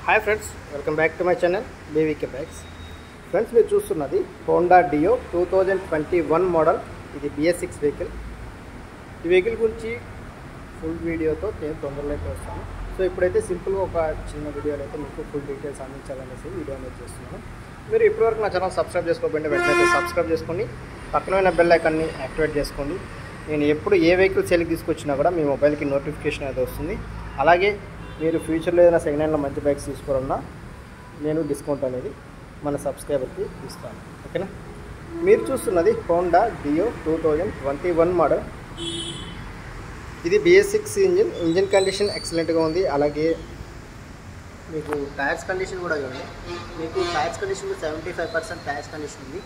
hi friends welcome back to my channel BVK bags friends మీరు చూస్తున్నది Honda Dio two thousand twenty one model ఇది BS six vehicle ఈ vehicle గురించి full వీడియోతో నేను తొందరలో అయితే వస్తాను సో ఇప్పుడైతే సింపుల్గా ఒక చిన్న వీడియోలో అయితే మీకు ఫుల్ డీటెయిల్స్ అందించాలనేసి వీడియో అనేది చేస్తున్నాను మీరు ఇప్పటివరకు నా ఛానల్ సబ్స్క్రైబ్ చేసుకోకపోతే వెంటనే సబ్స్క్రైబ్ చేసుకోండి పక్కన ఉన్న బెల్ ఐకాన్ని యాక్టివేట్ చేసుకోండి నేను ఎప్పుడు ఏ వెహికల్ సేల్కి తీసుకొచ్చినా కూడా మీ మొబైల్కి నోటిఫికేషన్ అనేది వస్తుంది అలాగే మీరు ఫ్యూచర్లో ఏదైనా సెకండ్ హ్యాండ్లో మంచి బైక్స్ తీసుకోవాలన్నా నేను డిస్కౌంట్ అనేది మన సబ్స్క్రైబర్కి ఇస్తాను ఓకేనా మీరు చూస్తున్నది Honda Dio two thousand twenty one model ఇది BS six engine engine condition ఎక్సలెంట్గా ఉంది అలాగే మీకు టైర్స్ కండిషన్ కూడా చూడండి మీకు tyres condition seventy five percent tyres condition ఉంది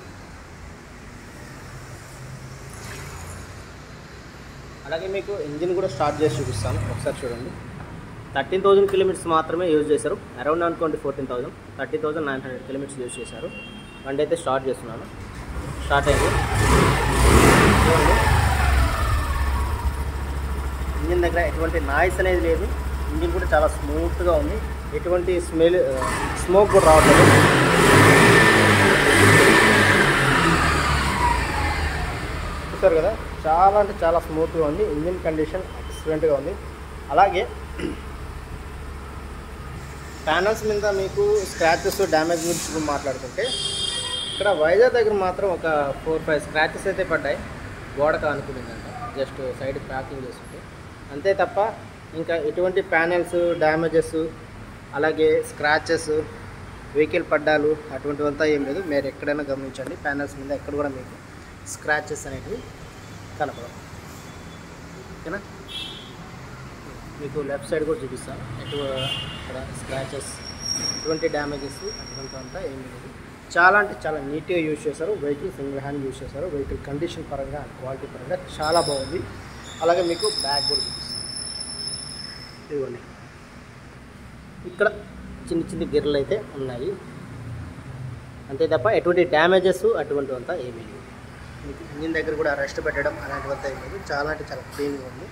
అలాగే మీకు ఇంజిన్ కూడా స్టార్ట్ చేసి చూపిస్తాను ఒకసారి చూడండి థర్టీన్ థౌజండ్ కిలోమీటర్స్ మాత్రమే యూజ్ చేశారు అరౌండ్ అనుకోండి fourteen thousand thirty thousand nine hundred kilometres use చేశారు బండి అయితే స్టార్ట్ చేస్తున్నాను స్టార్ట్ అయింది చూడండి ఇంజిన్ దగ్గర ఎటువంటి నాయిస్ అనేది లేదు ఇంజిన్ కూడా చాలా స్మూత్గా ఉంది ఎటువంటి స్మెల్ స్మోక్ కూడా రావట్లేదు చూసారు కదా చాలా అంటే చాలా స్మూత్గా ఉంది ఇంజిన్ కండిషన్ ఎక్సలెంట్గా ఉంది అలాగే ప్యానల్స్ మీద మీకు స్క్రాచెస్ డ్యామేజ్ గురించి మాట్లాడుకుంటే ఇక్కడ వైజాగ్ దగ్గర మాత్రం ఒక ఫోర్ ఫైవ్ స్క్రాచెస్ అయితే పడ్డాయి గోడకు అనుకునిందంట జస్ట్ సైడ్ ప్యాకింగ్ చేసుకుంటే అంతే తప్ప ఇంకా ఎటువంటి ప్యానెల్స్ డ్యామేజెస్ అలాగే స్క్రాచెస్ వెహికల్ పడ్డాలు అటువంటివంతా ఏం లేదు మీరు ఎక్కడైనా గమనించండి ప్యానెల్స్ మీద ఎక్కడ కూడా మీకు స్క్రాచెస్ అనేటివి కనపడవు ఓకేనా మీకు లెఫ్ట్ సైడ్ కూడా చూపిస్తాను ఎటు ఇక్కడ స్క్రాచెస్ ఎటువంటి డ్యామేజెస్ అటువంటి అంతా ఏం లేదు చాలా అంటే చాలా నీట్గా యూజ్ చేశారు వెహికల్ సింగిల్ హ్యాండ్ యూజ్ చేశారు వెహికల్ కండిషన్ పరంగా అండ్ క్వాలిటీ పరంగా చాలా బాగుంది అలాగే మీకు బ్యాగ్ కూడా చూపిస్తాను ఇదిగోండి ఇక్కడ చిన్న చిన్న గిర్రలు అయితే ఉన్నాయి అంతే తప్ప ఎటువంటి డ్యామేజెస్ అటువంటివంతా ఏమీ లేవు మీకు ఇంజిన్ దగ్గర కూడా రెస్ట్ పెట్టడం అలాంటివంతా ఏం లేదు చాలా అంటే చాలా క్లీన్గా ఉంది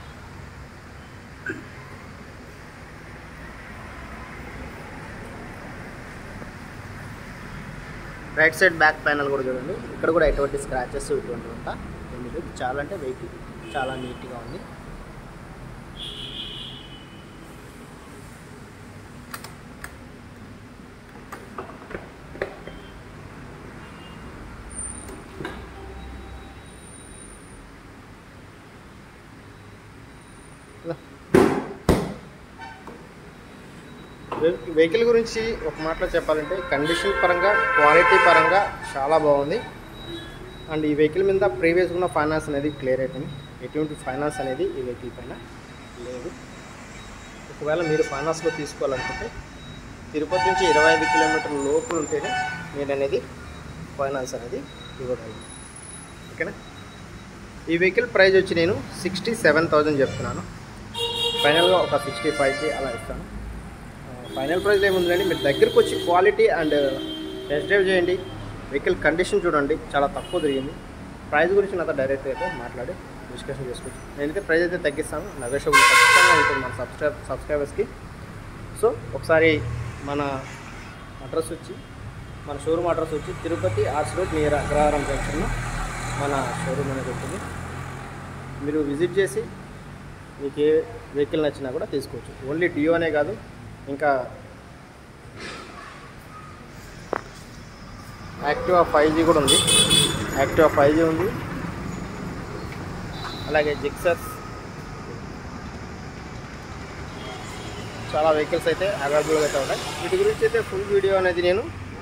రైట్ సైడ్ బ్యాక్ ప్యానల్ కూడా చూడండి ఇక్కడ కూడా ఎటువంటి స్క్రాచెస్ ఇటువంటి అంతా ఏమీ లేదు చాలా అంటే వెహికల్ చాలా నీట్గా ఉంది వెహికల్ గురించి ఒక మాటలో చెప్పాలంటే కండిషన్ పరంగా క్వాలిటీ పరంగా చాలా బాగుంది అండ్ ఈ వెహికల్ మీద ప్రీవియస్ ఉన్న ఫైనాన్స్ అనేది క్లియర్ అయిపోయింది ఎటువంటి ఫైనాన్స్ అనేది ఈ వెహికల్ పైన లేదు ఒకవేళ మీరు ఫైనాన్స్లో తీసుకోవాలనుకుంటే తిరుపతి నుంచి ఇరవై ఐదు కిలోమీటర్ల లోపల ఉంటేనే మీరు అనేది ఫైనాన్స్ అనేది ఇవ్వగలరు ఓకేనా ఈ వెహికల్ ప్రైస్ వచ్చి నేను సిక్స్టీ సెవెన్ థౌజండ్ చెప్తున్నాను ఫైనల్గా ఒక సిక్స్టీ ఫైవ్కి అలా ఇస్తాను ఫైనల్ ప్రైస్ ఏముందండి మీరు దగ్గరకు వచ్చి క్వాలిటీ అండ్ టెస్ట్ డ్రైవ్ చేయండి వెహికల్ కండిషన్ చూడండి చాలా తక్కువ తిరిగింది ప్రైస్ గురించి నాతో డైరెక్ట్ అయితే మాట్లాడి డిస్కషన్ చేసుకోవచ్చు నేనైతే ప్రైస్ అయితే తగ్గిస్తాను నెగోషియబుల్ ఖచ్చితంగా ఉంటుంది మన సబ్స్క్రైబ్ సబ్స్క్రైబర్స్కి సో ఒకసారి మన అడ్రస్ వచ్చి మన షోరూమ్ అడ్రస్ వచ్చి Tirupati arts road near Agraharam జంక్షన్లో మన షోరూమ్ అనేది ఉంటుంది మీరు విజిట్ చేసి మీకు ఏ వెహికల్ నచ్చినా కూడా తీసుకోవచ్చు ఓన్లీ డియో అనే కాదు ఇంకా యాక్టివా ఫైవ్ జీ కూడా ఉంది యాక్టివా ఫైవ్ జీ ఉంది అలాగే జిక్సర్స్ చాలా వెహికల్స్ అయితే అవైలబుల్గా అయితే ఉన్నాయి వీటి గురించి అయితే ఫుల్ వీడియో అనేది నేను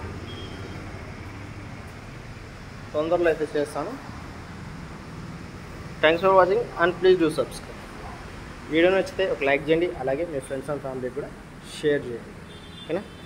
తొందరలో అయితే చేస్తాను thanks for watching and please do subscribe video నచ్చితే ఒక లైక్ చేయండి అలాగే మీ ఫ్రెండ్స్ అండ్ ఫ్యామిలీకి కూడా షేర్ చేయండి ఓకేనా